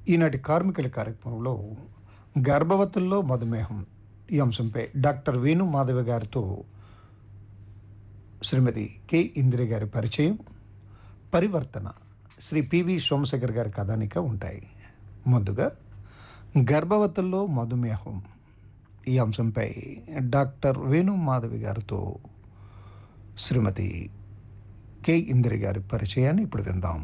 ఈనాటి కార్మికుల కార్యక్రమంలో గర్భవతుల్లో మధుమేహం ఈ అంశంపై డాక్టర్ వేణు మాధవి గారితో శ్రీమతి కె ఇందిర గారి పరిచయం పరివర్తన శ్రీ పివి సోమశేఖర్ గారి కథానిక ఉంటాయి ముందుగా గర్భవతుల్లో మధుమేహం ఈ అంశంపై డాక్టర్ వేణు మాధవి గారితో శ్రీమతి కె ఇందిర గారి పరిచయాన్ని ఇప్పుడు విందాం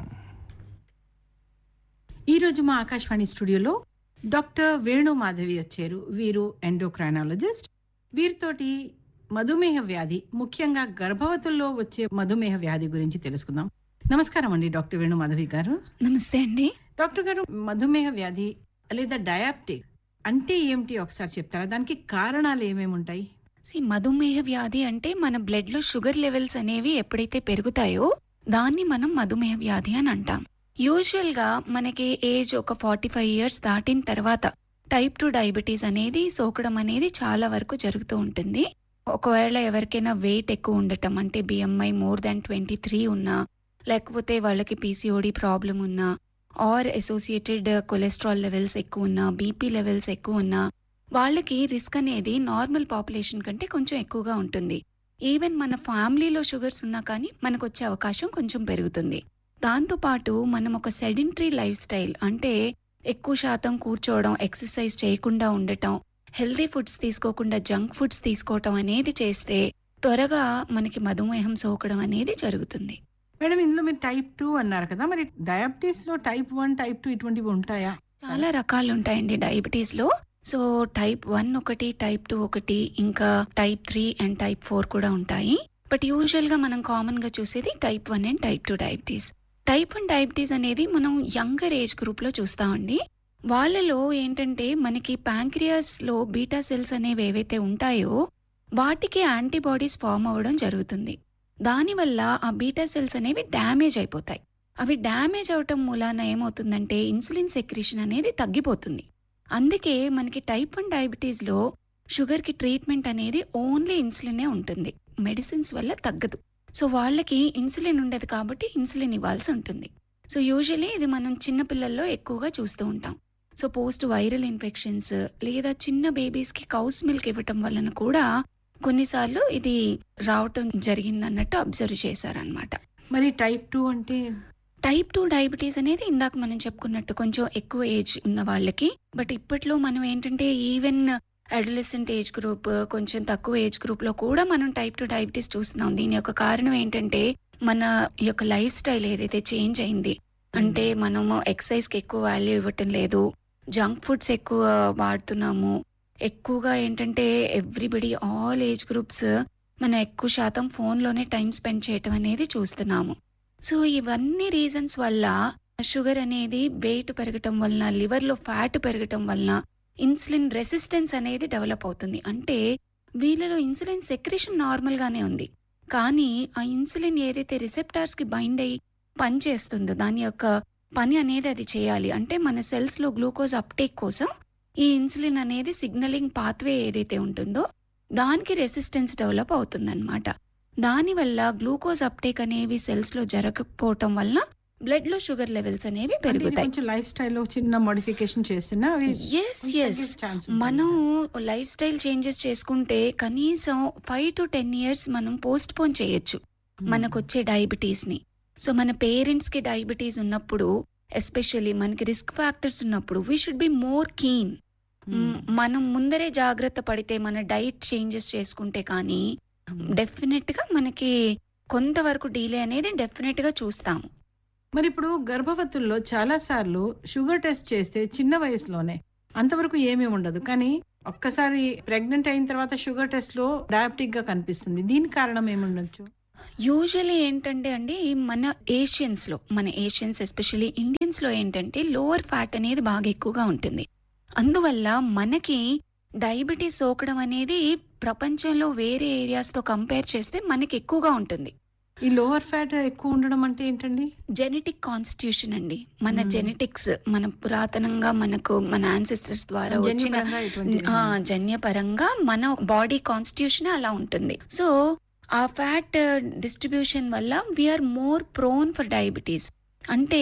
ఈ రోజు మా ఆకాశవాణి స్టూడియోలో డాక్టర్ వేణు మాధవి వచ్చారు వీరు ఎండోక్రైనాలజిస్ట్ వీరితోటి మధుమేహ వ్యాధి ముఖ్యంగా గర్భవతుల్లో వచ్చే మధుమేహ వ్యాధి గురించి తెలుసుకుందాం నమస్కారం అండి డాక్టర్ వేణు మాధవి గారు నమస్తే అండి డాక్టర్ గారు మధుమేహ వ్యాధి లేదా డయాబెటిక్ అంటే ఏమిటి ఒకసారి చెప్తారా దానికి కారణాలు ఏమేమి ఉంటాయి See, మధుమేహ వ్యాధి అంటే మన బ్లడ్ లో షుగర్ లెవెల్స్ అనేవి ఎప్పుడైతే పెరుగుతాయో దాన్ని మనం మధుమేహ వ్యాధి అని అంటాం యూజువల్ గా మనకి ఏజ్ ఒక ఫార్టీ ఫైవ్ ఇయర్స్ దాటిన తర్వాత టైప్ టూ డయాబెటీస్ అనేది సోకడం అనేది చాలా వరకు జరుగుతూ ఉంటుంది ఒకవేళ ఎవరికైనా వెయిట్ ఎక్కువ ఉండటం అంటే B M I more than twenty three ఉన్నా లేకపోతే వాళ్ళకి పీసీఓడి ప్రాబ్లం ఉన్నా ఆర్ అసోసియేటెడ్ కొలెస్ట్రాల్ లెవెల్స్ ఎక్కువ ఉన్నా బీపీ లెవెల్స్ ఎక్కువ ఉన్నా వాళ్ళకి రిస్క్ అనేది నార్మల్ పాపులేషన్ కంటే కొంచెం ఎక్కువగా ఉంటుంది ఈవెన్ మన ఫ్యామిలీలో షుగర్స్ ఉన్నా కానీ మనకు వచ్చే అవకాశం కొంచెం పెరుగుతుంది దాంతో పాటు మనం ఒక సెడెంటరీ లైఫ్ స్టైల్ అంటే ఎక్కువ శాతం కూర్చోవడం ఎక్సర్సైజ్ చేయకుండా ఉండటం హెల్దీ ఫుడ్స్ తీసుకోకుండా జంక్ ఫుడ్స్ తీసుకోవటం అనేది చేస్తే త్వరగా మనకి మధుమేహం సోకడం అనేది జరుగుతుంది మేడం ఇందులో మీరు టైప్ టూ అన్నారు కదా మరి డయాబెటీస్ లో టైప్ వన్ టైప్ టూ ఇటువంటివి ఉంటాయా చాలా రకాలు ఉంటాయండి డయాబెటీస్ లో సో టైప్ వన్ ఒకటి టైప్ టూ ఒకటి ఇంకా type three and type four కూడా ఉంటాయి బట్ యూజువల్ గా మనం కామన్ గా చూసేది type one and type two diabetes type one diabetes అనేది మనం యంగర్ ఏజ్ గ్రూప్ లో చూస్తామండి వాళ్ళలో ఏంటంటే మనకి ప్యాంక్రియాస్ లో బీటా సెల్స్ అనేవి ఏవైతే ఉంటాయో వాటికి యాంటీబాడీస్ ఫామ్ అవ్వడం జరుగుతుంది దానివల్ల ఆ బీటా సెల్స్ అనేవి డ్యామేజ్ అయిపోతాయి అవి డ్యామేజ్ అవటం మూలాన ఏమవుతుందంటే ఇన్సులిన్ సెక్రేషన్ అనేది తగ్గిపోతుంది అందుకే మనకి టైప్ వన్ డయాబెటీస్ లో షుగర్ కి ట్రీట్మెంట్ అనేది ఓన్లీ ఇన్సులినే ఉంటుంది మెడిసిన్స్ వల్ల తగ్గదు సో వాళ్ళకి ఇన్సులిన్ ఉండదు కాబట్టి ఇన్సులిన్ ఇవ్వాల్సి ఉంటుంది సో యూజువలీ ఇది మనం చిన్న పిల్లల్లో ఎక్కువగా చూస్తూ ఉంటాం సో పోస్ట్ వైరల్ ఇన్ఫెక్షన్స్ లేదా చిన్న బేబీస్ కి కౌస్ మిల్క్ ఇవ్వటం వలన కూడా కొన్నిసార్లు ఇది రావటం జరిగిందన్నట్టు అబ్జర్వ్ చేశారనమాట మరి టైప్ టూ అంటే టైప్ టూ డయాబెటీస్ అనేది ఇందాక మనం చెప్పుకున్నట్టు కొంచెం ఎక్కువ ఏజ్ ఉన్న వాళ్ళకి బట్ ఇప్పట్లో మనం ఏంటంటే ఈవెన్ అడలసెంట్ ఏజ్ గ్రూప్ కొంచెం తక్కువ ఏజ్ గ్రూప్ లో కూడా మనం టైప్ టూ డయాబెటీస్ చూస్తున్నాం దీని యొక్క కారణం ఏంటంటే మన యొక్క లైఫ్ స్టైల్ ఏదైతే చేంజ్ అయింది అంటే మనము ఎక్సర్సైజ్ కి ఎక్కువ వాల్యూ ఇవ్వటం లేదు జంక్ ఫుడ్స్ ఎక్కువ వాడుతున్నాము ఎక్కువగా ఏంటంటే ఎవ్రీబడి ఆల్ ఏజ్ గ్రూప్స్ మనం ఎక్కువ శాతం ఫోన్ లోనే టైం స్పెండ్ చేయటం అనేది చూస్తున్నాము సో ఇవన్నీ రీజన్స్ వల్ల షుగర్ అనేది వెయిట్ పెరగటం వలన లివర్ లో ఫ్యాట్ పెరగటం వలన ఇన్సులిన్ రెసిస్టెన్స్ అనేది డెవలప్ అవుతుంది అంటే వీళ్ళలో ఇన్సులిన్ సెక్రేషన్ నార్మల్ గానే ఉంది కానీ ఆ ఇన్సులిన్ ఏదైతే రిసెప్టార్స్ కి బైండ్ అయ్యి పని చేస్తుందో దాని యొక్క పని అనేది అది చేయాలి అంటే మన సెల్స్ లో గ్లూకోజ్ అప్టేక్ కోసం ఈ ఇన్సులిన్ అనేది సిగ్నలింగ్ పాత్వే ఏదైతే ఉంటుందో దానికి రెసిస్టెన్స్ డెవలప్ అవుతుందన్నమాట దానివల్ల గ్లూకోజ్ అప్టేక్ అనేవి సెల్స్ లో జరగకపోవటం వల్ల బ్లడ్ లో షుగర్ లెవెల్స్ అనేవి అంటే ఇది పెరుగుతాయి కొంచెం లైఫ్ స్టైల్లో చిన్న మోడిఫికేషన్ చేస్తున్నా అవి ఎస్ కొంచెం ఎస్ తగ్గే ఛాన్స్ ఉంటుంది. మనం లైఫ్ స్టైల్ చేంజెస్ చేసుకుంటే కనీసం ఫైవ్ టు టెన్ ఇయర్స్ మనం పోస్ట్ పోన్ చేయొచ్చు మనకు వచ్చే డయాబెటీస్ ని సో మన పేరెంట్స్ కి డయాబెటీస్ ఉన్నప్పుడు ఎస్పెషల్లీ మనకి రిస్క్ ఫ్యాక్టర్స్ ఉన్నప్పుడు we should be more keen Hmm. మనం ముందరే జాగ్రత్త పడితే మన డైట్ చేంజెస్ చేసుకుంటే కానీ డెఫినెట్ గా మనకి కొంతవరకు డీలే అనేది డెఫినెట్ గా చూస్తాము మరి ఇప్పుడు గర్భవతుల్లో చాలా సార్లు షుగర్ టెస్ట్ చేస్తే చిన్న వయసులోనే అంతవరకు ఏమీ ఉండదు కానీ ఒక్కసారి ప్రెగ్నెంట్ అయిన తర్వాత షుగర్ టెస్ట్ లో డయాబెటిక్ గా కనిపిస్తుంది దీనికి కారణం ఏముండొచ్చు యూజువలీ ఏంటంటే అండి మన ఏషియన్స్ లో మన ఏషియన్స్ ఎస్పెషల్లీ ఇండియన్స్ లో ఏంటంటే లోవర్ ఫ్యాట్ అనేది బాగా ఎక్కువగా ఉంటుంది అందువల్ల మనకి డయాబెటీస్ సోకడం అనేది ప్రపంచంలో వేరే ఏరియాస్ తో కంపేర్ చేస్తే మనకి ఎక్కువగా ఉంటుంది ఈ లోవర్ ఫ్యాట్ ఎక్కువ ఉండడం అంటే ఏంటండి జెనెటిక్ కాన్స్టిట్యూషన్ అండి మన Hmm. జెనెటిక్స్ మన పురాతనంగా మనకు మన ఆన్సెస్టర్స్ ద్వారా వచ్చిన జన్యుపరంగా ఇటువంటి ఆ, జన్యపరంగా మన బాడీ కాన్స్టిట్యూషన్ అలా ఉంటుంది సో ఆ ఫ్యాట్ డిస్ట్రిబ్యూషన్ వల్ల we are more prone for diabetes అంటే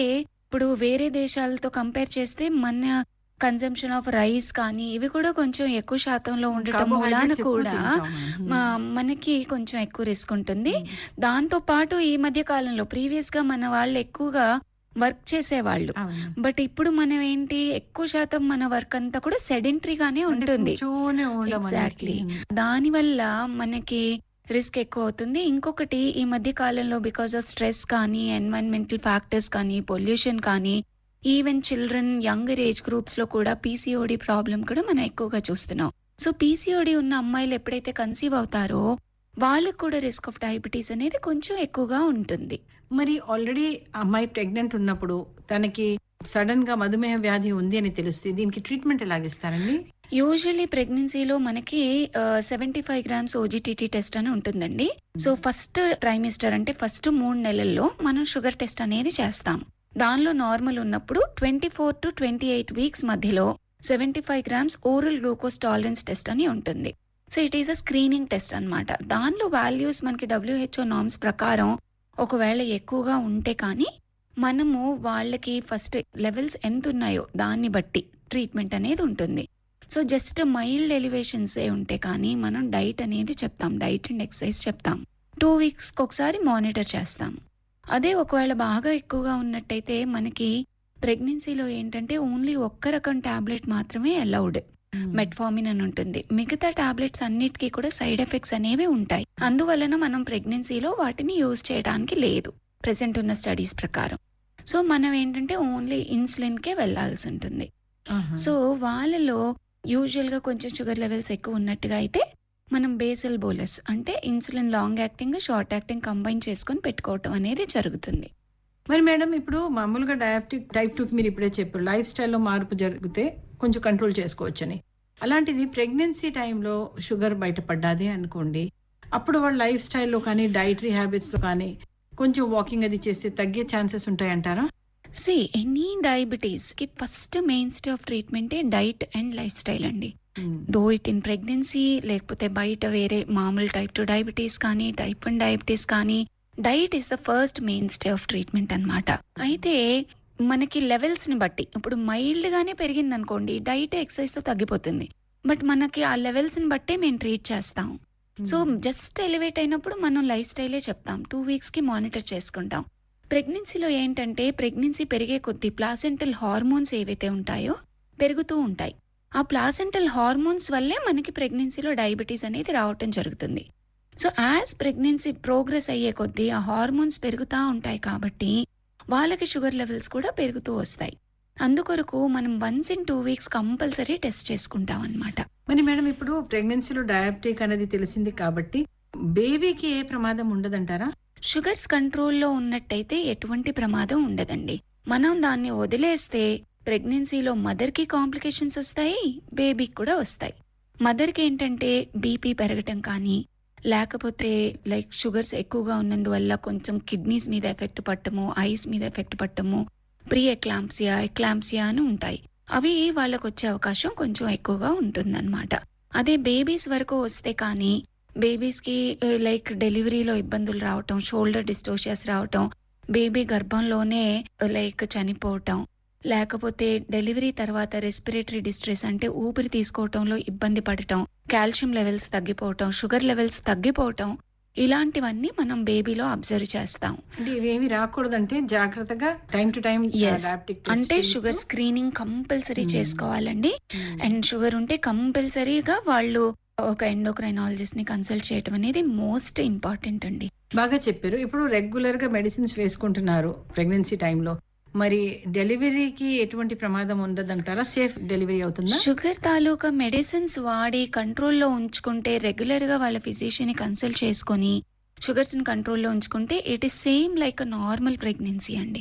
ఇప్పుడు వేరే దేశాలతో కంపేర్ చేస్తే మన కన్జంప్షన్ ఆఫ్ రైస్ కానీ ఇవి కూడా కొంచెం ఎక్కువ శాతంలో ఉండటం మూలాన Carbohydrates ఎక్కువ కూడా తింటాం మనం. మా- మనకి కొంచెం ఎక్కువ రిస్క్ ఉంటుంది ఉమ్. దాంతో పాటు ఈ మధ్య కాలంలో ప్రీవియస్ గా మన వాళ్ళు ఎక్కువగా వర్క్ చేసేవాళ్ళు అవును. బట్ ఇప్పుడు మనం ఏంటి ఎక్కువ శాతం మన వర్క్ అంతా కూడా సెడెంటరీగానే అంటే ఉంటుంది కూర్చొని ఉండడం Exactly. అనేది. దాని వల్ల మనకి రిస్క్ ఎక్కువ అవుతుంది ఇంకొకటి ఈ మధ్య కాలంలో బికాస్ ఆఫ్ స్ట్రెస్ కానీ ఎన్వైరన్మెంటల్ ఫ్యాక్టర్స్ కానీ పొల్యూషన్ కానీ even children younger age groups లో కూడా పీసీఓడి ప్రాబ్లం కూడా మనం ఎక్కువగా చూస్తున్నాం సో పీసీఓడి ఉన్న అమ్మాయిలు ఎప్పుడైతే కన్సీవ్ అవుతారో వాళ్ళకు కూడా రిస్క్ ఆఫ్ డయాబెటీస్ అనేది కొంచెం ఎక్కువగా ఉంటుంది మరి ఆల్రెడీ అమ్మాయి ప్రెగ్నెంట్ ఉన్నప్పుడు తనకి సడన్ గా మధుమేహ వ్యాధి ఉంది అని తెలిస్తే దీనికి ట్రీట్మెంట్ ఎలాగిస్తారండి యూజువల్లీ ప్రెగ్నెన్సీలో మనకి seventy five grams OGTT test అని ఉంటుందండి సో ఫస్ట్ ట్రైమిస్టర్ అంటే ఫస్ట్ మూడు నెలల్లో మనం షుగర్ టెస్ట్ అనేది చేస్తాం దానిలో నార్మల్ ఉన్నప్పుడు twenty four to twenty eight weeks మధ్యలో seventy five grams oral glucose tolerance test అని ఉంటుంది so it is a screening test అన్నమాట దానిలో వాల్యూస్ మనకి డబ్ల్యూహెచ్ఓ నామ్స్ ప్రకారం ఒకవేళ ఎక్కువగా ఉంటే కానీ మనము వాళ్ళకి ఫస్ట్ లెవెల్స్ ఎంత ఉన్నాయో దాన్ని బట్టి ట్రీట్మెంట్ అనేది ఉంటుంది సో జస్ట్ మైల్డ్ ఎలివేషన్స్ ఏ ఉంటే కానీ మనం డైట్ అనేది చెప్తాం డైట్ అండ్ ఎక్సర్సైజ్ చెప్తాం టూ వీక్స్ ఒకసారి మానిటర్ చేస్తాం అదే ఒకవేళ బాగా ఎక్కువగా ఉన్నట్టయితే మనకి ప్రెగ్నెన్సీలో ఏంటంటే ఓన్లీ ఒక్క రకం టాబ్లెట్ మాత్రమే అలౌడ్ మెట్ఫార్మిన్ అని ఉంటుంది మిగతా టాబ్లెట్స్ అన్నిటికీ కూడా సైడ్ ఎఫెక్ట్స్ అనేవి ఉంటాయి అందువలన మనం ప్రెగ్నెన్సీలో వాటిని యూజ్ చేయడానికి లేదు ప్రెసెంట్ ఉన్న స్టడీస్ ప్రకారం సో మనం ఏంటంటే ఓన్లీ ఇన్సులిన్ కే వెళ్లాల్సి ఉంటుంది ఆహా. సో వాళ్ళలో యూజువల్ గా కొంచెం షుగర్ లెవెల్స్ ఎక్కువ ఉన్నట్టుగా అయితే మనం బేసల్ బోలస్ అంటే insulin long acting short acting combine చేసుకొని పెట్టుకోవటం అనేది జరుగుతుంది మరి మేడం ఇప్పుడు మామూలుగా డయాబెటిక్ టైప్ టూ మీరు ఇప్పుడే చెప్పారు లైఫ్ స్టైల్లో మార్పు జరిగితే కొంచెం కంట్రోల్ చేసుకోవచ్చని అలాంటిది ప్రెగ్నెన్సీ టైంలో షుగర్ బయటపడ్డాది అనుకోండి అప్పుడు వాళ్ళ లైఫ్ స్టైల్లో కానీ డైటరీ హ్యాబిట్స్ లో కానీ కొంచెం వాకింగ్ అది చేస్తే తగ్గే ఛాన్సెస్ ఉంటాయంటారా సి ఎనీ డయాబెటీస్ కి first mainstay of treatment diet and lifestyle అండి దో ఇట్ ఇన్ ప్రెగ్నెన్సీ లేకపోతే బయట వేరే మామూలు టైప్ టు డయాబెటీస్ కానీ టైప్ వన్ డయాబెటీస్ కానీ diet is the first mainstay of treatment అన్నమాట అయితే మనకి లెవెల్స్ ని బట్టి ఇప్పుడు మైల్డ్ గానే పెరిగింది అనుకోండి డైట్ ఎక్సర్సైజ్ తో తగ్గిపోతుంది బట్ మనకి ఆ లెవెల్స్ ని బట్టే మేము ట్రీట్ చేస్తాం సో జస్ట్ ఎలివేట్ అయినప్పుడు మనం లైఫ్ స్టైలే చెప్తాం టూ వీక్స్ కి మానిటర్ చేసుకుంటాం ప్రెగ్నెన్సీలో ఏంటంటే ప్రెగ్నెన్సీ పెరిగే కొద్దీ ప్లాసెంటల్ హార్మోన్స్ ఏవైతే ఉంటాయో పెరుగుతూ ఉంటాయి ఆ ప్లాసెంటల్ హార్మోన్స్ వల్లే మనకి ప్రెగ్నెన్సీలో డయాబెటీస్ అనేది రావటం జరుగుతుంది సో యాజ్ ప్రెగ్నెన్సీ ప్రోగ్రెస్ అయ్యే కొద్దీ ఆ హార్మోన్స్ పెరుగుతూ ఉంటాయి కాబట్టి వాళ్ళకి షుగర్ లెవెల్స్ కూడా పెరుగుతూ వస్తాయి అందుకొరకు మనం once in two weeks compulsory test చేసుకుంటాం అన్నమాట మరి మేడం ఇప్పుడు ప్రెగ్నెన్సీలో డయాబెటిక్ అనేది తెలిసింది కాబట్టి బేబీకి ఏ ప్రమాదం ఉండదంటారా షుగర్స్ కంట్రోల్లో ఉన్నట్టయితే ఎటువంటి ప్రమాదం ఉండదండి మనం దాన్ని వదిలేస్తే ప్రెగ్నెన్సీలో మదర్ కి కాంప్లికేషన్స్ వస్తాయి బేబీకి కూడా వస్తాయి మదర్ కి ఏంటంటే బీపీ పెరగటం కానీ లేకపోతే లైక్ షుగర్స్ ఎక్కువగా ఉన్నందువల్ల కొంచెం కిడ్నీస్ మీద ఎఫెక్ట్ పట్టము ఐస్ మీద ఎఫెక్ట్ పట్టము ప్రీ ఎక్లాంప్సియా ఎక్లాంప్సియా అని ఉంటాయి అవి వాళ్ళకు వచ్చే అవకాశం కొంచెం ఎక్కువగా ఉంటుందన్నమాట అదే బేబీస్ వరకు వస్తే కానీ బేబీస్ కి లైక్ డెలివరీలో ఇబ్బందులు రావటం షోల్డర్ డిస్టోషియస్ రావటం బేబీ గర్భంలోనే లైక్ చనిపోవటం లేకపోతే డెలివరీ తర్వాత రెస్పిరేటరీ డిస్ట్రెస్ అంటే ఊపిరి తీసుకోవటంలో ఇబ్బంది పడటం కాల్షియం లెవెల్స్ తగ్గిపోవటం షుగర్ లెవెల్స్ తగ్గిపోవటం ఇలాంటివన్నీ మనం బేబీలో అబ్జర్వ్ చేస్తాం అంటే ఇవేమి రాకూడదంటే జాగ్రత్తగా time to time Yes. Diabetic అంటే షుగర్ స్క్రీనింగ్ కంపల్సరీ Hmm. చేసుకోవాలండి అండ్ షుగర్ ఉంటే కంపల్సరీగా వాళ్ళు ఒక ఎండోక్రైనాలజిస్ట్ ని కన్సల్ట్ చేయడం అనేది మోస్ట్ ఇంపార్టెంట్ అండి బాగా చెప్పారు ఇప్పుడు రెగ్యులర్ గా మెడిసిన్స్ వేసుకుంటున్నారు ప్రెగ్నెన్సీ టైంలో మరి డెలివరీకి ఎటువంటి ప్రమాదం ఉండదంటారా సేఫ్ డెలివరీ అవుతుందా షుగర్ తాలూకా మెడిసిన్స్ వాడి కంట్రోల్లో ఉంచుకుంటే రెగ్యులర్ గా వాళ్ళ ఫిజిషియన్ ని కన్సల్ట్ చేసుకొని షుగర్స్ ని కంట్రోల్లో ఉంచుకుంటే it is same like normal pregnancy అండి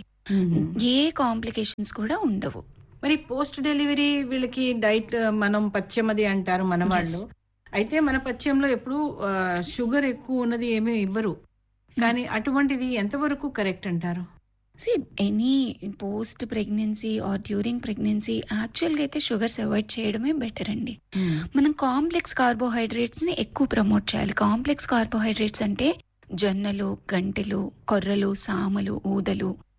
ఏ కాంప్లికేషన్స్ కూడా ఉండవు మరి పోస్ట్ డెలివరీ వీళ్ళకి డైట్ మనం పచ్చమది అంటారు మన వాళ్ళు అయితే మన పచ్చయంలో ఎప్పుడు షుగర్ ఎక్కువ ఉన్నది ఏమీ ఇవ్వరు కానీ అటువంటిది ఎంతవరకు కరెక్ట్ అంటారు see any post pregnancy or during pregnancy యాక్చువల్గా అయితే షుగర్స్ అవాయిడ్ చేయడమే బెటర్ అండి మనం కాంప్లెక్స్ కార్బోహైడ్రేట్స్ ని ఎక్కువ ప్రమోట్ చేయాలి కాంప్లెక్స్ కార్బోహైడ్రేట్స్ అంటే జొన్నలు గంటెలు కొర్రలు సామలు ఊదలు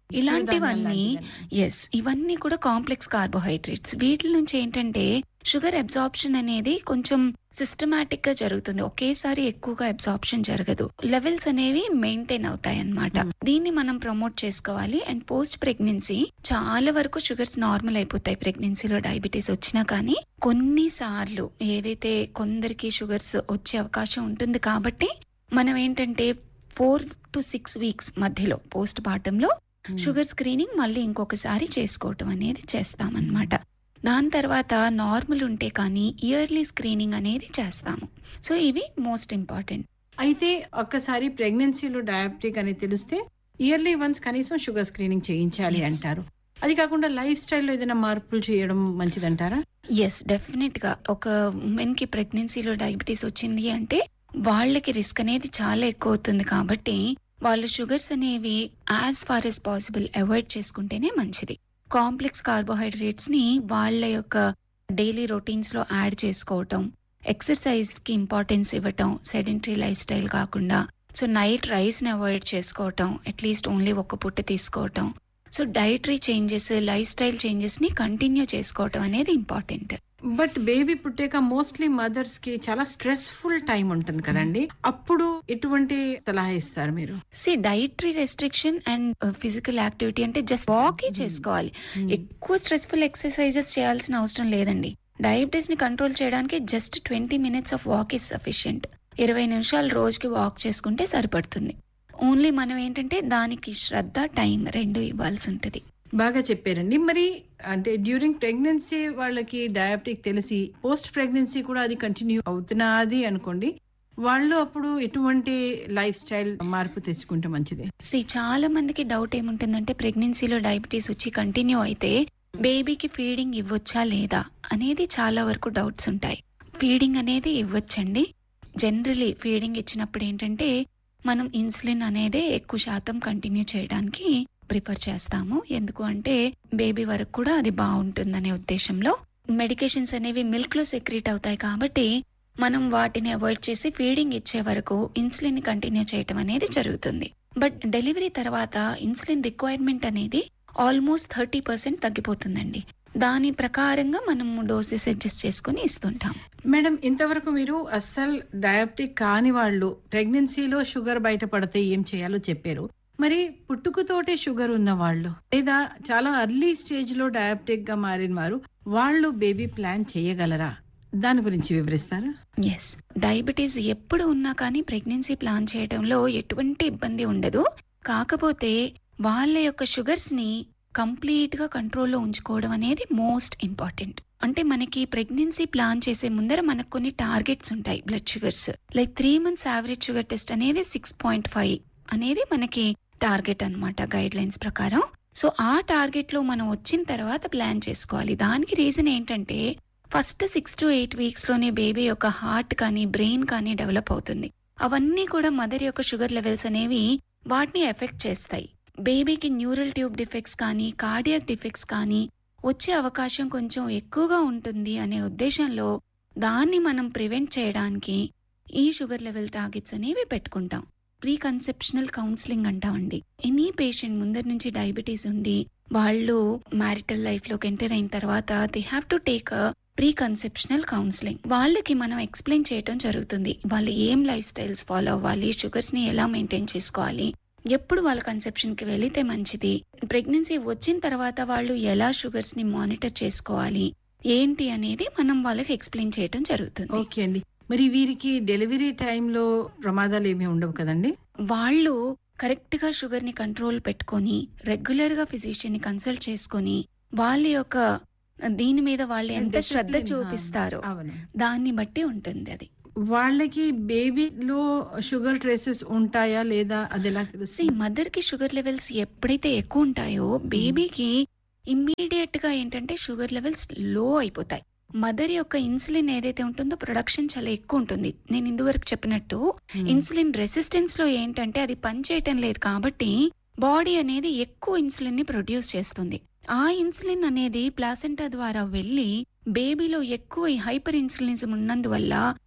ఇలాంటివన్నీ లాంటివన్నీ. ఎస్ ఇవన్నీ కూడా కాంప్లెక్స్ కార్బోహైడ్రేట్స్ వీటి నుంచి ఏంటంటే షుగర్ అబ్జార్ప్షన్ అనేది కొంచెం సిస్టమాటిక్ గా జరుగుతుంది ఒకేసారి ఎక్కువగా అబ్జార్ప్షన్ జరగదు లెవెల్స్ అనేవి మెయింటైన్ అవుతాయి అన్నమాట Hmm. దీన్ని మనం ప్రమోట్ చేసుకోవాలి అండ్ పోస్ట్ ప్రెగ్నెన్సీ చాలా వరకు షుగర్స్ నార్మల్ అయిపోతాయి ప్రెగ్నెన్సీలో డయాబెటీస్ వచ్చినా కానీ కొన్నిసార్లు ఏదైతే కొందరికి షుగర్స్ వచ్చే అవకాశం ఉంటుంది కాబట్టి మనం ఏంటంటే ఫోర్ టు సిక్స్ వీక్స్ మధ్యలో పోస్ట్ పార్టంలో Hmm. షుగర్ స్క్రీనింగ్ మళ్ళీ ఇంకొకసారి చేసుకోవటం అనేది చేస్తామన్నమాట దాని తర్వాత నార్మల్ ఉంటే కానీ ఇయర్లీ స్క్రీనింగ్ అనేది చేస్తాము సో ఇవి మోస్ట్ ఇంపార్టెంట్ అయితే ఒక్కసారి ప్రెగ్నెన్సీలో డయాబెటిక్ అని తెలిస్తే ఇయర్లీ వన్స్ కనీసం షుగర్ స్క్రీనింగ్ చేయించాలి Yes. అంటారు అది కాకుండా లైఫ్ స్టైల్లో ఏదైనా మార్పులు చేయడం మంచిదంటారా ఎస్ డెఫినెట్ గా ఒక ఉమెన్ కి ప్రెగ్నెన్సీలో డయాబెటీస్ వచ్చింది అంటే వాళ్ళకి రిస్క్ అనేది చాలా ఎక్కువ అవుతుంది కాబట్టి వాళ్ళు షుగర్స్ అనేవి as far as possible avoid చేసుకుంటేనే మంచిది కాంప్లెక్స్ కార్బోహైడ్రేట్స్ ని వాళ్ళ యొక్క డైలీ రొటీన్స్ లో యాడ్ చేసుకోవటం ఎక్సర్సైజ్ కి ఇంపార్టెన్స్ ఇవ్వటం సెడెంటరీ లైఫ్ స్టైల్ కాకుండా సో నైట్ రైస్ ని అవాయిడ్ చేసుకోవటం అట్లీస్ట్ ఓన్లీ ఒక్క పుట్ట తీసుకోవటం so dietary changes lifestyle changes ని కంటిన్యూ చేసుకోవటం అనేది ఇంపార్టెంట్ బట్ బేబీ పుట్టాక మోస్ట్లీ మదర్స్ కి చాలా స్ట్రెస్ఫుల్ టైం ఉంటుంది కదండి అప్పుడు ఎటువంటి సలహా ఇస్తారు మీరు see dietary restriction and physical activity అంటే జస్ట్ వాక్ చేసుకోవాలి ఎక్కువ స్ట్రెస్ఫుల్ ఎక్సర్సైజెస్ చేయాల్సిన అవసరం లేదండి డయాబెటీస్ ని కంట్రోల్ చేయడానికి just twenty minutes of walk is sufficient ఇరవై నిమిషాలు రోజుకి వాక్ చేసుకుంటే సరిపడుతుంది ఓన్లీ మనం ఏంటంటే దానికి శ్రద్ధ టైం రెండు ఇవ్వాల్సి ఉంటుంది బాగా చెప్పారండి మరి అంటే డ్యూరింగ్ ప్రెగ్నెన్సీ వాళ్ళకి డయాబెటిక్ తెలిసి పోస్ట్ ప్రెగ్నెన్సీ కూడా అది కంటిన్యూ అవుతున్నది అనుకోండి వాళ్ళు అప్పుడు ఎటువంటి లైఫ్ స్టైల్ మార్పు తెచ్చుకుంటే మంచిది సి చాలా మందికి డౌట్ ఏముంటుందంటే ప్రెగ్నెన్సీలో డయాబెటీస్ వచ్చి కంటిన్యూ అయితే బేబీకి ఫీడింగ్ ఇవ్వొచ్చా లేదా అనేది చాలా వరకు డౌట్స్ ఉంటాయి ఫీడింగ్ అనేది ఇవ్వచ్చండి జనరలీ ఫీడింగ్ ఇచ్చినప్పుడు ఏంటంటే మనం ఇన్సులిన్ అనేది ఎక్కువ శాతం కంటిన్యూ చేయడానికి ప్రిఫర్ చేస్తాము ఎందుకు అంటే బేబీ వరకు కూడా అది బాగుంటుందనే ఉద్దేశంలో మెడికేషన్స్ అనేవి మిల్క్ లో సెక్రీట్ అవుతాయి కాబట్టి మనం వాటిని అవాయిడ్ చేసి ఫీడింగ్ ఇచ్చే వరకు ఇన్సులిన్ ని కంటిన్యూ చేయటం అనేది జరుగుతుంది బట్ డెలివరీ తర్వాత ఇన్సులిన్ రిక్వైర్మెంట్ అనేది ఆల్మోస్ట్ థర్టీ పర్సెంట్ తగ్గిపోతుందండి దాని ప్రకారంగా మనం డోసెస్ అడ్జస్ట్ చేసుకుని ఇస్తుంటాం మేడం ఇంతవరకు మీరు అస్సలు డయాబెటిక్ కాని వాళ్ళు ప్రెగ్నెన్సీలో షుగర్ బయటపడితే ఏం చేయాలో చెప్పారు మరి పుట్టుకతోటే షుగర్ ఉన్న వాళ్ళు లేదా చాలా అర్లీ స్టేజ్ లో డయాబెటిక్ గా మారిన వారు వాళ్ళు బేబీ ప్లాన్ చేయగలరా దాని గురించి వివరిస్తారా ఎస్ డయాబెటీస్ ఎప్పుడు ఉన్నా కానీ ప్రెగ్నెన్సీ ప్లాన్ చేయడంలో ఎటువంటి ఇబ్బంది ఉండదు కాకపోతే వాళ్ళ యొక్క షుగర్స్ ని కంప్లీట్ గా కంట్రోల్లో ఉంచుకోవడం అనేది మోస్ట్ ఇంపార్టెంట్ అంటే మనకి ప్రెగ్నెన్సీ ప్లాన్ చేసే ముందర మనకు కొన్ని టార్గెట్స్ ఉంటాయి blood sugars like three months average sugar test అనేది సిక్స్ పాయింట్ ఫైవ్ అనేది మనకి టార్గెట్ అన్నమాట గైడ్ లైన్స్ ప్రకారం సో ఆ టార్గెట్ లో మనం వచ్చిన తర్వాత ప్లాన్ చేసుకోవాలి దానికి రీజన్ ఏంటంటే first six to eight weeks లోనే బేబీ యొక్క హార్ట్ కానీ బ్రెయిన్ కానీ డెవలప్ అవుతుంది అవన్నీ కూడా మదర్ యొక్క షుగర్ లెవెల్స్ అనేవి వాటిని ఎఫెక్ట్ చేస్తాయి బేబీకి న్యూరల్ ట్యూబ్ డిఫెక్ట్స్ కానీ కార్డియాక్ డిఫెక్ట్స్ కానీ వచ్చే అవకాశం కొంచెం ఎక్కువగా ఉంటుంది అనే ఉద్దేశంలో దాన్ని మనం ప్రివెంట్ చేయడానికి ఈ షుగర్ లెవెల్ టార్గెట్స్ అనేవి పెట్టుకుంటాం ప్రీ కన్సెప్షనల్ కౌన్సిలింగ్ అంటామండి ఎనీ పేషెంట్ ముందర నుంచి డయాబెటీస్ ఉండి వాళ్ళు మ్యారిటల్ లైఫ్ లోకి ఎంటర్ అయిన తర్వాత they have to take pre conceptional counselling వాళ్ళకి మనం ఎక్స్ప్లెయిన్ చేయడం జరుగుతుంది వాళ్ళు ఏం లైఫ్ స్టైల్స్ ఫాలో అవ్వాలి షుగర్స్ ని ఎలా మెయింటైన్ చేసుకోవాలి ఎప్పుడు వాళ్ళ కన్సెప్షన్ కి వెళితే మంచిది ప్రెగ్నెన్సీ వచ్చిన తర్వాత వాళ్ళు ఎలా షుగర్స్ ని మానిటర్ చేసుకోవాలి ఏంటి అనేది మనం వాళ్ళకి ఎక్స్ప్లెయిన్ చేయడం జరుగుతుంది ఓకే అండి మరి వీరికి డెలివరీ టైంలో ప్రమాదాలు ఏమీ ఉండవు కదండి వాళ్ళు కరెక్ట్ గా షుగర్ ని కంట్రోల్ పెట్టుకొని రెగ్యులర్ గా ఫిజిషియన్ ని కన్సల్ట్ చేసుకొని వాళ్ళ యొక్క దీని మీద వాళ్ళు ఎంత శ్రద్ధ Discipline, చూపిస్తారో అవును దాన్ని బట్టి ఉంటుంది అది వాళ్ళకి బేబీలో షుగర్ ట్రేసెస్ ఉంటాయా లేదా అది ఎలా సి తెలుస్తుంది మదర్ కి షుగర్ లెవెల్స్ ఎప్పుడైతే ఎక్కువ ఉంటాయో బేబీకి ఇమ్మీడియట్ గా ఏంటంటే షుగర్ లెవెల్స్ లో అయిపోతాయి మదర్ యొక్క ఇన్సులిన్ ఏదైతే ఉంటుందో ప్రొడక్షన్ చాలా ఎక్కువ ఉంటుంది నేను ఇందువరకు చెప్పినట్టు ఇన్సులిన్ రెసిస్టెన్స్ లో ఏంటంటే అది పనిచేయటం లేదు కాబట్టి బాడీ అనేది ఎక్కువ ఇన్సులిన్ ని ప్రొడ్యూస్ చేస్తుంది ఆ ఇన్సులిన్ అనేది ప్లాసెంటా ద్వారా వెళ్ళి బేబీలో ఎక్కువ హైపర్ ఇన్సులినిజం ఉన్నందువల్ల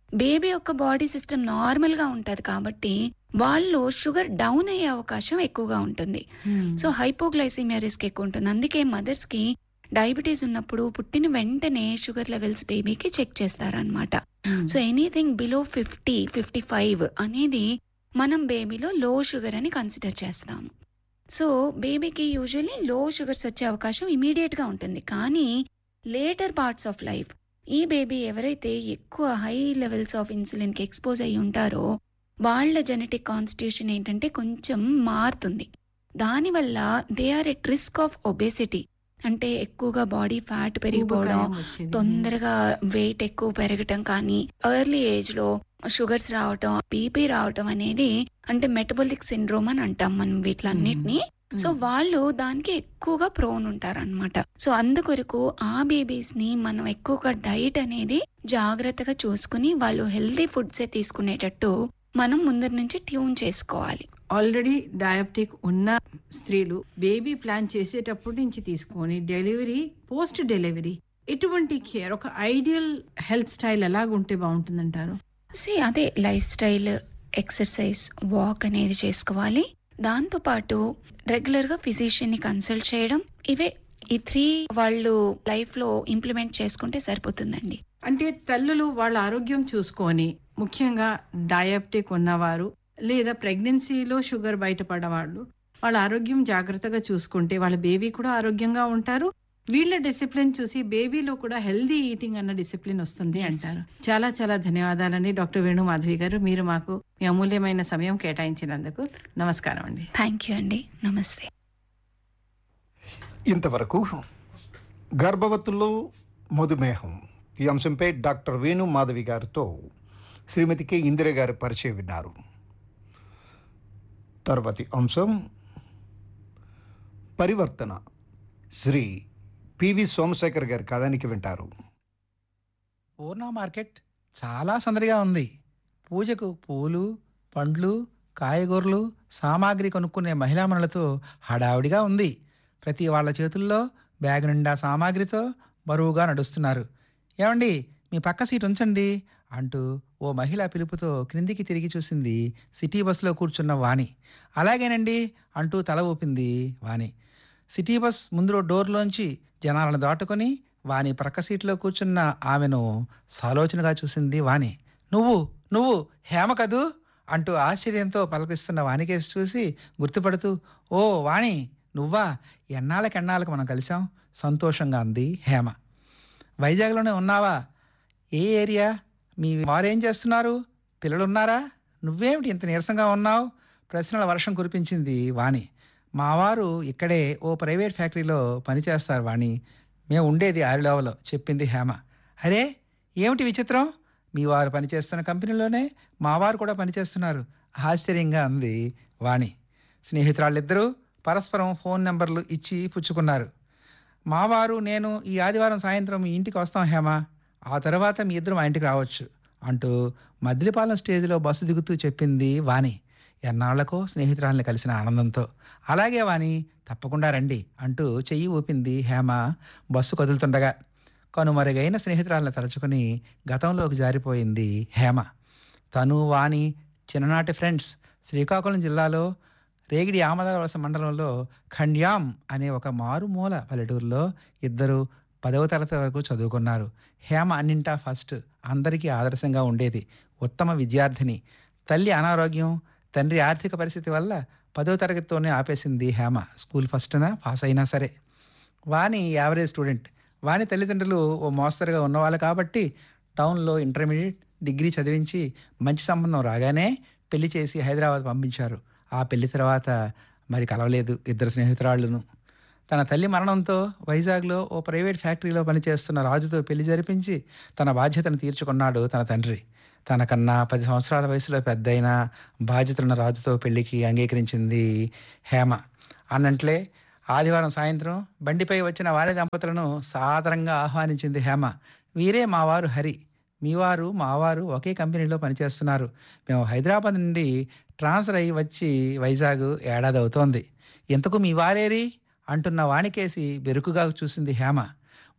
బేబీ యొక్క బాడీ సిస్టమ్ నార్మల్ గా ఉంటది కాబట్టి వాళ్ళు షుగర్ డౌన్ అయ్యే అవకాశం ఎక్కువగా ఉంటుంది సో హైపోగ్లైసిమియా రిస్క్ ఎక్కువ ఉంటుంది అందుకే మదర్స్ కి డయాబెటీస్ ఉన్నప్పుడు పుట్టిన వెంటనే షుగర్ లెవెల్స్ బేబీకి చెక్ చేస్తారనమాట so anything below fifty fifty five అనేది మనం బేబీలో లో షుగర్ అని కన్సిడర్ చేస్తాము సో బేబీకి యూజువల్లీ లో షుగర్స్ వచ్చే అవకాశం ఇమీడియట్ గా ఉంటుంది కానీ లేటర్ పార్ట్స్ ఆఫ్ లైఫ్ ఈ బేబీ ఎవరైతే ఎక్కువ హై లెవెల్స్ ఆఫ్ ఇన్సులిన్ కి ఎక్స్పోజ్ అయ్యి ఉంటారో వాళ్ళ జెనెటిక్ కాన్స్టిట్యూషన్ ఏంటంటే కొంచెం మారుతుంది దానివల్ల they are at risk of obesity అంటే ఎక్కువగా బాడీ ఫ్యాట్ పెరిగిపోవడం తొందరగా వెయిట్ ఎక్కువ పెరగటం కానీ ఎర్లీ ఏజ్ లో షుగర్స్ రావటం బీపీ రావటం అనేది అంటే మెటబోలిక్ సిండ్రోమ్ అని అంటాం మనం వీటిలన్నిటిని సో వాళ్ళు దానికి ఎక్కువగా ప్రోన్ ఉంటారన్నమాట సో అందుకొరకు ఆ బేబీస్ ని మనం ఎక్కువగా డైట్ అనేది జాగ్రత్తగా చూసుకుని వాళ్ళు హెల్దీ ఫుడ్సే తీసుకునేటట్టు మనం ముందర నుంచి ట్యూన్ చేసుకోవాలి ఆల్రెడీ డయాబెటిక్ ఉన్న స్త్రీలు బేబీ ప్లాన్ చేసేటప్పటి నుంచి తీసుకొని డెలివరీ పోస్ట్ డెలివరీ ఎటువంటి కేర్ ఒక ఐడియల్ హెల్త్ స్టైల్ ఎలాగుంటే బాగుంటుందంటారు సే అదే లైఫ్ స్టైల్ ఎక్సర్సైజ్ వాక్ అనేది చేసుకోవాలి దాంతో పాటు రెగ్యులర్ గా ఫిజిషియన్ ని కన్సల్ట్ చేయడం ఇవే ఈ త్రీ వాళ్ళు లైఫ్ లో ఇంప్లిమెంట్ చేసుకుంటే సరిపోతుందండి అంటే తల్లులు వాళ్ళ ఆరోగ్యం చూసుకొని ముఖ్యంగా డయాబెటిక్ ఉన్నవారు లేదా ప్రెగ్నెన్సీలో షుగర్ బయటపడవాళ్ళు వాళ్ళ ఆరోగ్యం జాగ్రత్తగా చూసుకుంటే వాళ్ళ బేబీ కూడా ఆరోగ్యంగా ఉంటారు వీళ్ళ డిసిప్లిన్ చూసి బేబీలో కూడా హెల్దీ ఈటింగ్ అన్న డిసిప్లిన్ వస్తుంది Yes. అంటారు చాలా చాలా ధన్యవాదాలండి డాక్టర్ వేణు మాధవి గారు మీరు మాకు మీ అమూల్యమైన సమయం కేటాయించినందుకు నమస్కారం అండి థ్యాంక్ యూ అండి నమస్తే ఇంతవరకు గర్భవతుల్లో మధుమేహం ఈ అంశంపై డాక్టర్ వేణు మాధవి గారితో శ్రీమతి కె ఇందిర గారి పరిచయం విన్నారు తర్వాతి అంశం పరివర్తన శ్రీ పివి సోమశేఖర్ గారి కథానికి వింటారు పూర్ణ మార్కెట్ చాలా సందడిగా ఉంది పూజకు పూలు పండ్లు కాయగూరలు సామాగ్రి కొనుక్కునే మహిళామణులతో హడావుడిగా ఉంది ప్రతి వాళ్ళ చేతుల్లో బ్యాగ్ నిండా సామాగ్రితో బరువుగా నడుస్తున్నారు ఏమండి మీ పక్క సీట్ ఉంచండి అంటూ ఓ మహిళ పిలుపుతో క్రిందికి తిరిగి చూసింది సిటీ బస్సులో కూర్చున్న వాణి అలాగేనండి అంటూ తల ఊపింది వాణి సిటీ బస్ ముందు డోర్లోంచి జనాలను దాటుకొని వాని ప్రక్క సీట్లో కూర్చున్న ఆమెను సాలోచనగా చూసింది వాణి నువ్వు నువ్వు హేమ కదూ అంటూ ఆశ్చర్యంతో పలకరిస్తున్న వాణికేసి చూసి గుర్తుపడుతూ ఓ వాణి నువ్వా ఎన్నాళ్ళకెన్నాళ్ళకు మనం కలిసాం సంతోషంగా అంది హేమ వైజాగ్లోనే ఉన్నావా ఏ ఏరియా మీ వారేం చేస్తున్నారు పిల్లలున్నారా నువ్వేమిటి ఇంత నీరసంగా ఉన్నావు ప్రశ్నల వర్షం కురిపించింది వాణి మావారు ఇక్కడే ఓ ప్రైవేట్ ఫ్యాక్టరీలో పనిచేస్తారు వాణి మేము ఉండేది ఆరిలోవలో చెప్పింది హేమ అరే ఏమిటి విచిత్రం మీ వారు పనిచేస్తున్న కంపెనీలోనే మావారు కూడా పనిచేస్తున్నారు ఆశ్చర్యంగా అంది వాణి స్నేహితురాళ్ళిద్దరూ పరస్పరం ఫోన్ నెంబర్లు ఇచ్చి పుచ్చుకున్నారు మావారు నేను ఈ ఆదివారం సాయంత్రం మీ ఇంటికి వస్తాం హేమ ఆ తర్వాత మీ ఇద్దరు మా ఇంటికి రావచ్చు అంటూ మద్దిలిపాలెం స్టేజ్లో బస్సు దిగుతూ చెప్పింది వాణి ఎన్నాళ్లకో స్నేహితురాల్ని కలిసిన ఆనందంతో అలాగే వాణి తప్పకుండా రండి అంటూ చెయ్యి ఊపింది హేమ బస్సు కదులుతుండగా కనుమరుగైన స్నేహితురాలను తలుచుకుని గతంలోకి జారిపోయింది హేమ తను వాణి చిన్ననాటి ఫ్రెండ్స్ శ్రీకాకుళం జిల్లాలో రేగిడి ఆమదావలస మండలంలో ఖండ్యాం అనే ఒక మారుమూల పల్లెటూరులో ఇద్దరు పదవ తరగతి వరకు చదువుకున్నారు హేమ అన్నింటా ఫస్ట్ అందరికీ ఆదర్శంగా ఉండేది ఉత్తమ విద్యార్థిని తల్లి అనారోగ్యం తండ్రి ఆర్థిక పరిస్థితి వల్ల పదో తరగతితోనే ఆపేసింది హేమ స్కూల్ ఫస్ట్న పాస్ అయినా సరే వాణి యావరేజ్ స్టూడెంట్ వాణి తల్లిదండ్రులు ఓ మోస్తరుగా ఉన్నవాళ్ళు కాబట్టి టౌన్లో ఇంటర్మీడియట్ డిగ్రీ చదివించి మంచి సంబంధం రాగానే పెళ్లి చేసి హైదరాబాద్ పంపించారు ఆ పెళ్లి తర్వాత మరి కలవలేదు ఇద్దరు స్నేహితురాళ్ళను తన తల్లి మరణంతో వైజాగ్లో ఓ ప్రైవేట్ ఫ్యాక్టరీలో పనిచేస్తున్న రాజుతో పెళ్లి జరిపించి తన బాధ్యతను తీర్చుకున్నాడు తన తండ్రి తనకన్నా పది సంవత్సరాల వయసులో పెద్దయిన బాధ్యతలున్న రాజుతో పెళ్లికి అంగీకరించింది హేమ అన్నంట్లే ఆదివారం సాయంత్రం బండిపై వచ్చిన వారి దంపతులను సాదరంగా ఆహ్వానించింది హేమ వీరే మా వారు హరి మీ వారు మా వారు ఒకే కంపెనీలో పనిచేస్తున్నారు మేము హైదరాబాద్ నుండి ట్రాన్స్ఫర్ అయ్యి వచ్చి వైజాగ్ ఏడాది అవుతోంది ఇంతకు మీ వారేరి అంటున్న వాణికేసి బెరుకుగా చూసింది హేమ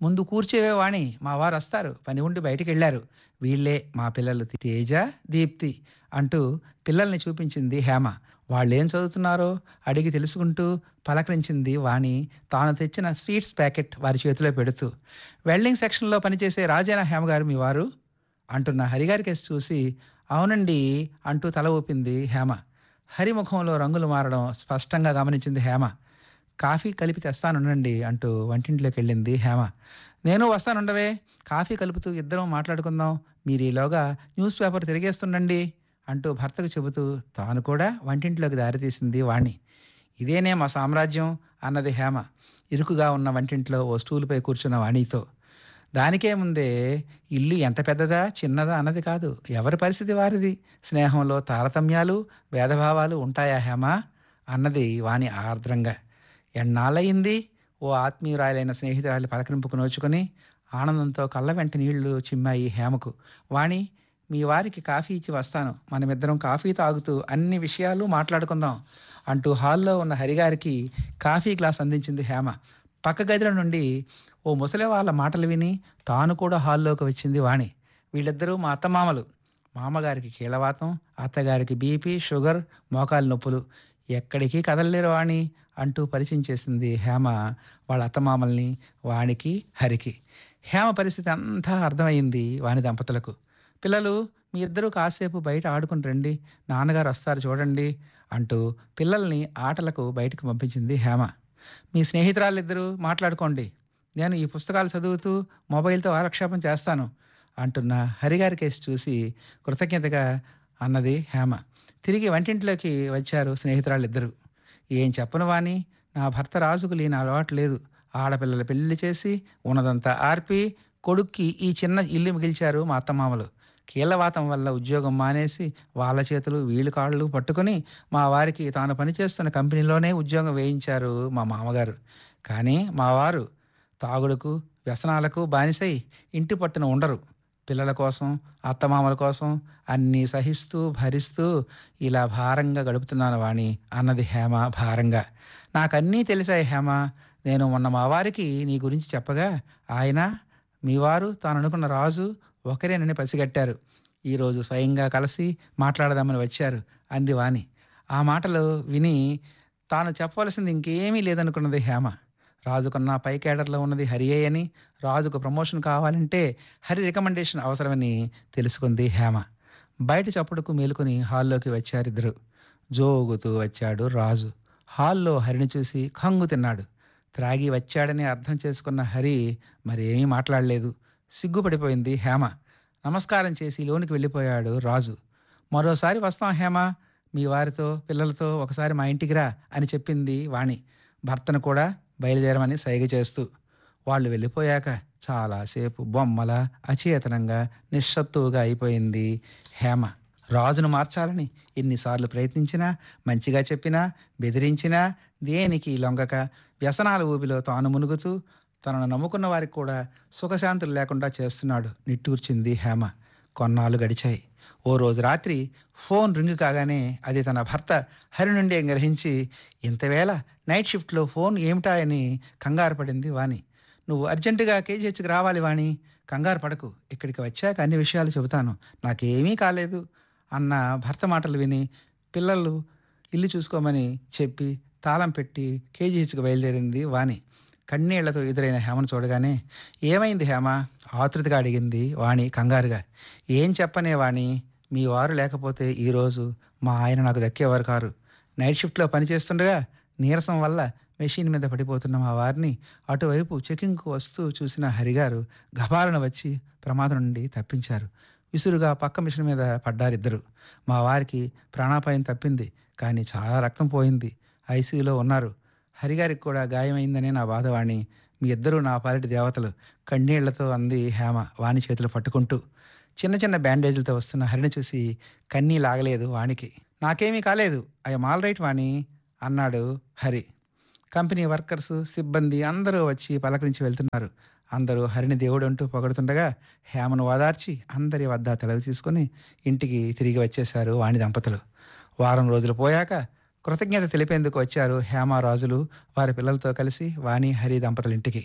ముందు కూర్చేవే వాణి మా వారు వస్తారు పని ఉండి బయటికి వెళ్ళారు వీళ్ళే మా పిల్లలు తేజ దీప్తి అంటూ పిల్లల్ని చూపించింది హేమ వాళ్ళేం చదువుతున్నారో అడిగి తెలుసుకుంటూ పలకరించింది వాణి తాను తెచ్చిన స్వీట్స్ ప్యాకెట్ వారి చేతిలో పెడుతూ వెల్డింగ్ సెక్షన్లో పనిచేసే రాజేనా హేమ గారు మీ వారు అంటున్న హరిగారి కేసు చూసి అవునండి అంటూ తల ఊపింది హేమ హరి ముఖంలో రంగులు మారడం స్పష్టంగా గమనించింది హేమ కాఫీ కలిపి తెస్తానుండండి అంటూ వంటింట్లోకి వెళ్ళింది హేమ నేను వస్తానుండవే కాఫీ కలుపుతూ ఇద్దరం మాట్లాడుకుందాం మీరు ఈలోగా న్యూస్ పేపర్ తిరిగేస్తుండండి అంటూ భర్తకు చెబుతూ తాను కూడా వంటింట్లోకి దారితీసింది వాణ్ణి ఇదేనే మా సామ్రాజ్యం అన్నది హేమ ఇరుకుగా ఉన్న వంటింట్లో ఓ స్టూలుపై కూర్చున్న వాణితో దానికే ముందే ఇల్లు ఎంత పెద్దదా చిన్నదా అన్నది కాదు ఎవరి పరిస్థితి వారిది స్నేహంలో తారతమ్యాలు భేదభావాలు ఉంటాయా హేమ అన్నది వాణి ఆర్ద్రంగా ఎన్నాళ్ళయింది ఓ ఆత్మీయురాలైన స్నేహితురాలి పలకరింపుకు నోచుకొని ఆనందంతో కళ్ళ వెంట నీళ్లు చిమ్మాయి హేమకు వాణి మీ వారికి కాఫీ ఇచ్చి వస్తాను మనమిద్దరం కాఫీ తాగుతూ అన్ని విషయాలు మాట్లాడుకుందాం అంటూ హాల్లో ఉన్న హరిగారికి కాఫీ గ్లాస్ అందించింది హేమ పక్క గదిలో నుండి ఓ ముసలి వాళ్ళ మాటలు విని తాను కూడా హాల్లోకి వచ్చింది వాణి వీళ్ళిద్దరూ మా అత్తమామలు మామగారికి కీళ్ళవాతం అత్తగారికి బీపీ షుగర్ మోకాలు నొప్పులు ఎక్కడికి కదలలేరు వాణి అంటూ పరిచయం చేసింది హేమ వాళ్ళ అత్తమామల్ని వాణికి హరికి హేమ పరిస్థితి అంతా అర్థమైంది వాణి దంపతులకు పిల్లలు మీ ఇద్దరూ కాసేపు బయట ఆడుకుని రండి నాన్నగారు వస్తారు చూడండి అంటూ పిల్లల్ని ఆటలకు బయటకు పంపించింది హేమ మీ స్నేహితురాలిద్దరూ మాట్లాడుకోండి నేను ఈ పుస్తకాలు చదువుతూ మొబైల్తో ఆలక్షేపం చేస్తాను అంటున్న హరిగారి కేసు చూసి కృతజ్ఞతగా అన్నది హేమ తిరిగి వంటింట్లోకి వచ్చారు స్నేహితురాలిద్దరూ ఏం చెప్పను వాని నా భర్త రాజుకు లేని అలవాటు లేదు ఆడపిల్లల పెళ్లి చేసి ఉన్నదంతా ఆర్పి కొడుక్కి ఈ చిన్న ఇల్లు మిగిల్చారు మా అత్తమామలు కీళ్ళవాతం వల్ల ఉద్యోగం మానేసి వాళ్ళ చేతులు వీళ్ళు కాళ్ళు పట్టుకొని మా వారికి తాను పనిచేస్తున్న కంపెనీలోనే ఉద్యోగం వేయించారు మా మామగారు కానీ మా వారు తాగుడుకు వ్యసనాలకు బానిసై ఇంటి పట్టున ఉండరు పిల్లల కోసం అత్తమామల కోసం అన్నీ సహిస్తూ భరిస్తూ ఇలా భారంగా గడుపుతున్నాను వాణి అన్నది హేమ భారంగా నాకన్నీ తెలిసాయి హేమ నేను మొన్న మా వారికి నీ గురించి చెప్పగా ఆయన మీ వారు తాను అనుకున్న రాజు ఒకరేనని పసిగట్టారు ఈరోజు స్వయంగా కలిసి మాట్లాడదామని వచ్చారు అంది వాణి ఆ మాటలు విని తాను చెప్పవలసింది ఇంకేమీ లేదనుకున్నది హేమ రాజుకున్న పై కేడర్లో ఉన్నది హరియే అని రాజుకు ప్రమోషన్ కావాలంటే హరి రికమెండేషన్ అవసరమని తెలుసుకుంది హేమ బయట చప్పుడుకు మేలుకొని హాల్లోకి వచ్చారిద్దరు జోగుతూ వచ్చాడు రాజు హాల్లో హరిని చూసి కంగు తిన్నాడు త్రాగి వచ్చాడని అర్థం చేసుకున్న హరి మరేమీ మాట్లాడలేదు సిగ్గుపడిపోయింది హేమ నమస్కారం చేసి లోనికి వెళ్ళిపోయాడు రాజు మరోసారి వస్తాం హేమ మీ వారితో పిల్లలతో ఒకసారి మా ఇంటికి రా అని చెప్పింది వాణి భర్తను కూడా బయలుదేరమని సైగ చేస్తూ వాళ్ళు వెళ్ళిపోయాక చాలాసేపు బొమ్మల అచేతనంగా నిశ్శబ్దువుగా అయిపోయింది హేమ రాజును మార్చాలని ఎన్నిసార్లు ప్రయత్నించినా మంచిగా చెప్పినా బెదిరించినా దేనికి లొంగక వ్యసనాల ఊబిలో తాను మునుగుతూ తనను నమ్ముకున్న వారికి కూడా సుఖశాంతులు లేకుండా చేస్తున్నాడు నిట్టూర్చింది హేమ కొన్నాళ్ళు గడిచాయి ఓ రోజు రాత్రి ఫోన్ రింగ్ కాగానే అది తన భర్త హరి నుండి గ్రహించి ఇంతవేళ నైట్ షిఫ్ట్లో ఫోన్ ఏమిటా అని కంగారు పడింది వాణి నువ్వు అర్జెంటుగా కేజీహెచ్కి రావాలి వాణి కంగారు పడకు ఇక్కడికి వచ్చాక అన్ని విషయాలు చెబుతాను నాకేమీ కాలేదు అన్న భర్త మాటలు విని పిల్లలు ఇల్లు చూసుకోమని చెప్పి తాళం పెట్టి కేజీహెచ్కి బయలుదేరింది వాణి కన్నీళ్లతో ఎదురైన హేమను చూడగానే ఏమైంది హేమ ఆతృతగా అడిగింది వాణి కంగారుగా ఏం చెప్పనే వాణి మీ వారు లేకపోతే ఈరోజు మా ఆయన నాకు దక్కేవారు కారు నైట్ షిఫ్ట్లో పనిచేస్తుండగా నీరసం వల్ల మెషిన్ మీద పడిపోతున్న మా వారిని అటువైపు చెకింగ్కు వస్తూ చూసిన హరిగారు గబాలను వచ్చి ప్రమాదం నుండి తప్పించారు విసురుగా పక్క మిషన్ మీద పడ్డారిద్దరు మా వారికి ప్రాణాపాయం తప్పింది కానీ చాలా రక్తం పోయింది ఐసీయూలో ఉన్నారు హరిగారికి కూడా గాయమైందనే నా బాధవాణి మీ ఇద్దరూ నా పాలిటి దేవతలు కన్నీళ్లతో అంది హేమ వాణి చేతులు పట్టుకుంటూ చిన్న చిన్న బ్యాండేజీలతో వస్తున్న హరిని చూసి కన్నీ లాగలేదు వాణికి నాకేమీ కాలేదు ఐఎమ్ ఆల్ రైట్ వాణి అన్నాడు హరి కంపెనీ వర్కర్స్ సిబ్బంది అందరూ వచ్చి పలకరించి వెళ్తున్నారు అందరూ హరిని దేవుడు అంటూ పొగడుతుండగా హేమను ఓదార్చి అందరి వద్ద తెలవి తీసుకుని ఇంటికి తిరిగి వచ్చేశారు వాణి దంపతులు వారం రోజులు పోయాక కృతజ్ఞత తెలిపేందుకు వచ్చారు హేమ రాజులు వారి పిల్లలతో కలిసి వాణి హరి దంపతుల ఇంటికి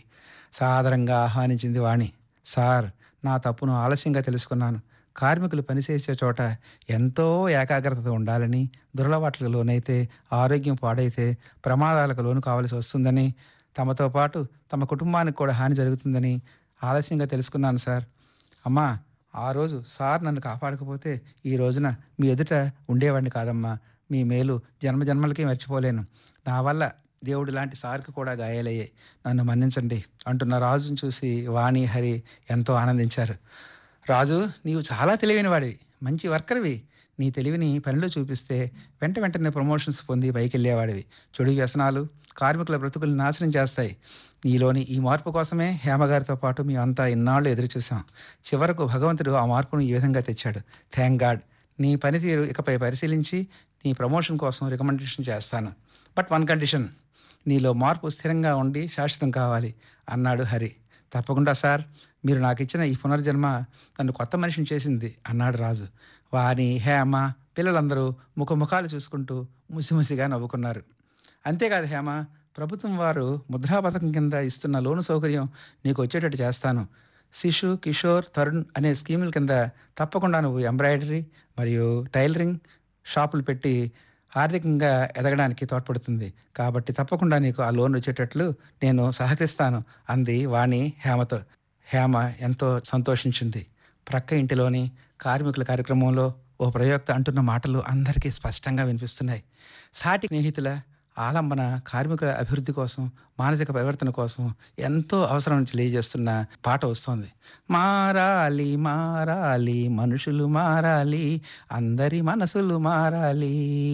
సాదరంగా ఆహ్వానించింది వాణి సార్ నా తప్పును ఆలస్యంగా తెలుసుకున్నాను కార్మికులు పనిచేసే చోట ఎంతో ఏకాగ్రతతో ఉండాలని దురలవాట్లకు లోనైతే ఆరోగ్యం పాడైతే ప్రమాదాలకు లోను కావాల్సి వస్తుందని తమతో పాటు తమ కుటుంబానికి కూడా హాని జరుగుతుందని ఆలస్యంగా తెలుసుకున్నాను సార్ అమ్మా ఆ రోజు సార్ నన్ను కాపాడకపోతే ఈ రోజున మీ ఎదుట ఉండేవాడిని కాదమ్మా మీ మేలు జన్మ జన్మలకి మర్చిపోలేను నా వల్ల దేవుడు లాంటి సార్కి కూడా గాయాలయ్యాయి నన్ను మన్నించండి అంటున్న రాజును చూసి వాణి హరి ఎంతో ఆనందించారు రాజు నీవు చాలా తెలివైన వాడివి మంచి వర్కర్వి నీ తెలివిని పనిలో చూపిస్తే వెంట వెంటనే ప్రమోషన్స్ పొంది పైకి వెళ్ళేవాడివి చెడు వ్యసనాలు కార్మికుల బ్రతుకుల్ని నాశనం చేస్తాయి నీలోని ఈ మార్పు కోసమే హేమగారితో పాటు మేమంతా ఇన్నాళ్ళు ఎదురు చూసాం చివరకు భగవంతుడు ఆ మార్పును ఈ విధంగా తెచ్చాడు థ్యాంక్ గాడ్ నీ పనితీరు ఇకపై పరిశీలించి నీ ప్రమోషన్ కోసం రికమెండేషన్ చేస్తాను బట్ వన్ కండిషన్ నీలో మార్పు స్థిరంగా ఉండి శాశ్వతం కావాలి అన్నాడు హరి తప్పకుండా సార్ మీరు నాకు ఇచ్చిన ఈ పునర్జన్మ నన్ను కొత్త మనిషిని చేసింది అన్నాడు రాజు వాని హేమ పిల్లలందరూ ముఖముఖాలు చూసుకుంటూ ముసిముసిగా నవ్వుకున్నారు అంతేకాదు హేమ ప్రభుత్వం వారు ముద్రా పథకం కింద ఇస్తున్న లోను సౌకర్యం నీకు వచ్చేటట్టు చేస్తాను శిశు కిషోర్ తరుణ్ అనే స్కీముల కింద తప్పకుండా నువ్వు ఎంబ్రాయిడరీ మరియు టైలరింగ్ షాపులు పెట్టి ఆర్థికంగా ఎదగడానికి తోడ్పడుతుంది కాబట్టి తప్పకుండా నీకు ఆ లోన్ వచ్చేటట్లు నేను సహకరిస్తాను అంది వాణి హేమతో హేమ ఎంతో సంతోషించింది ప్రక్క ఇంటిలోని కార్మికుల కార్యక్రమంలో ఓ ప్రయోక్త అంటున్న మాటలు అందరికీ స్పష్టంగా వినిపిస్తున్నాయి సాటి స్నేహితుల ఆలంబన కార్మికుల అభివృద్ధి కోసం మానసిక పరివర్తన కోసం ఎంతో అవసరం తెలియజేస్తున్న పాట వస్తోంది మారాలి మారాలి మనుషులు మారాలి అందరి మనసులు మారాలి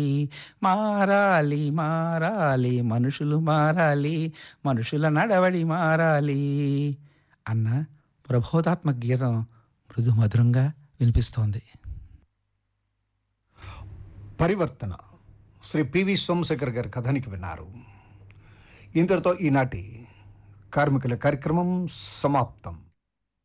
మారాలి మారాలి మనుషులు మారాలి మనుషుల నడవడి మారాలి అన్న ప్రబోధాత్మక గీతం మృదు మధురంగా వినిపిస్తోంది పరివర్తన శ్రీ పివి సోమశేఖర్ గారి కథానికి విన్నారు ఇంతటితో ఈనాటి కార్మికుల కార్యక్రమం సమాప్తం